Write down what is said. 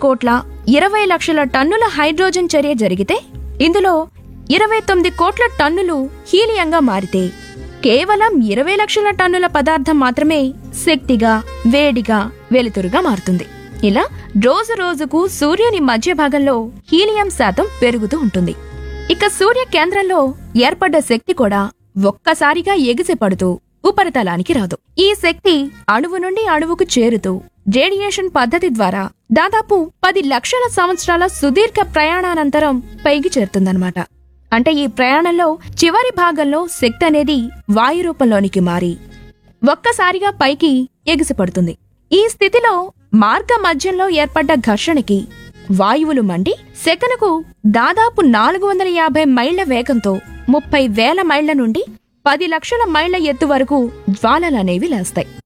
కోట్ల ఇరవై లక్షల టన్నుల హైడ్రోజన్ చర్య జరిగితే ఇందులో ఇరవై తొమ్మిది కోట్ల టన్నులు హీలియంగా మారితే కేవలం ఇరవై లక్షల టన్నుల పదార్థం మాత్రమే శక్తిగా వేడిగా వెలుతురుగా మారుతుంది ఇలా రోజు రోజుకు సూర్యుని మధ్య భాగంలో హీలియం శాతం పెరుగుతూ ఉంటుంది ఇక సూర్య కేంద్రంలో ఏర్పడ్డ శక్తి కూడా ఒక్కసారిగా ఎగిసిపడుతూ ఉపరితలానికి రాదు ఈ శక్తి అణువు నుండి అణువుకు చేరుతూ రేడియేషన్ పద్ధతి ద్వారా దాదాపు పది లక్షల సంవత్సరాల సుదీర్ఘ ప్రయాణానంతరం పైకి చేరుతుందన్నమాట అంటే ఈ ప్రయాణంలో చివరి భాగంలో శక్తి అనేది వాయు రూపంలోనికి మారి ఒక్కసారిగా పైకి ఎగిసిపడుతుంది ఈ స్థితిలో మార్గ మధ్యంలో ఏర్పడ్డ ఘర్షణకి వాయువులు మండి సెకనుకు దాదాపు నాలుగు వందల యాభై మైళ్ల వేగంతో ముప్పై వేల మైళ్ల నుండి పది లక్షల మైళ్ల ఎత్తు వరకు జ్వాలలనేవి లేస్తాయి